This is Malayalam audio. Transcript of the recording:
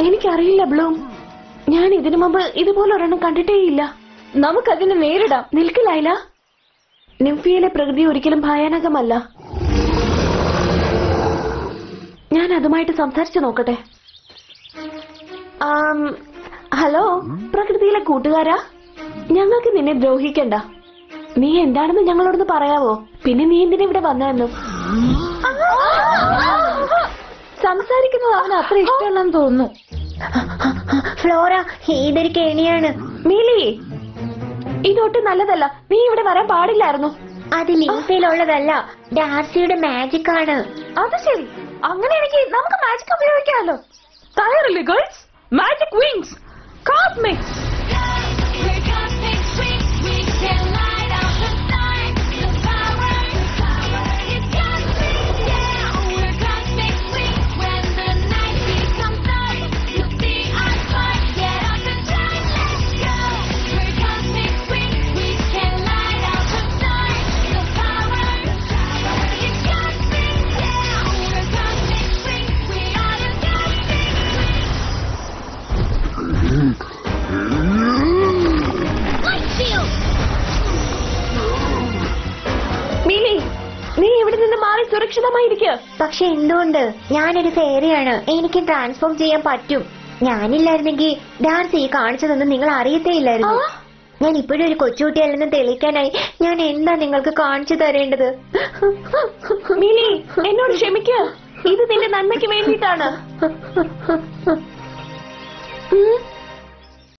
എനിക്കറിയില്ല ബ്ലൂം ഞാൻ ഇതിനു മുമ്പ് ഇതുപോലെ ഒരെണ്ണം കണ്ടിട്ടേയില്ല നമുക്കതിനെ നേരിടാം നിൽക്കില്ലായില്ല നിംഫിയിലെ പ്രകൃതി ഒരിക്കലും ഭയാനകമല്ല ഞാൻ അതുമായിട്ട് സംസാരിച്ചു നോക്കട്ടെ ആം, ഹലോ പ്രകൃതിയിലെ കൂട്ടുകാരാ ഞങ്ങൾക്ക് നിന്നെ ദ്രോഹിക്കണ്ട നീ എന്താണെന്ന് ഞങ്ങളോടൊന്ന് പറയാവോ പിന്നെ നീ എന്തിനാ ഇവിടെ വന്നതെന്നും സംസാരിക്കുന്നത് അവന് അത്ര ഇഷ്ടമല്ലെന്ന് തോന്നുന്നു ഫ്ലോറ ഇതൊരു കെണിയാണ് മീലി ഇതൊട്ട് നല്ലതല്ല നീ ഇവിടെ വരാൻ പാടില്ലായിരുന്നു അത് ലിംഫയിലുള്ളതല്ല ഡാർസിയുടെ മാജിക് ആണ് അത് ശരി അങ്ങനെയാണെങ്കിൽ നമുക്ക് മാജിക് ഉപയോഗിക്കാമല്ലോ തയ്യാറല്ലേ girls magic wings cosmic We're cosmic freaks, we can light up the stars. The power, it's cosmic, yeah. We're cosmic freaks. When the night becomes dark, you'll see our spark. Get up and shine, let's go. We're cosmic freaks, we can light up the stars. The power, it's cosmic, yeah. We're cosmic freaks, we are the cosmic light shield. മീലി നീ ഇവിടെ നിന്ന് മാറി സുരക്ഷിതമായിരിക്കുക പക്ഷെ എന്തുകൊണ്ട് ഞാനൊരു ഫെയറിയാണ് എനിക്ക് ട്രാൻസ്ഫോം ചെയ്യാൻ പറ്റും ഞാനില്ലായിരുന്നെങ്കിൽ ഡാർസി ഈ കാണിച്ചതൊന്നും നിങ്ങൾ അറിയത്തേ ഇല്ലായിരുന്നു ആ? ഞാൻ ഇപ്പോഴും ഒരു കൊച്ചുകുട്ടിയല്ലെന്ന് തെളിയിക്കാനായി ഞാൻ എന്താ നിങ്ങൾക്ക് കാണിച്ചു തരേണ്ടത് മിലി എന്നോട് ക്ഷമിക്കുക ഇത് നിന്റെ നന്മയ്ക്ക് വേണ്ടിയിട്ടാണ് ഉം.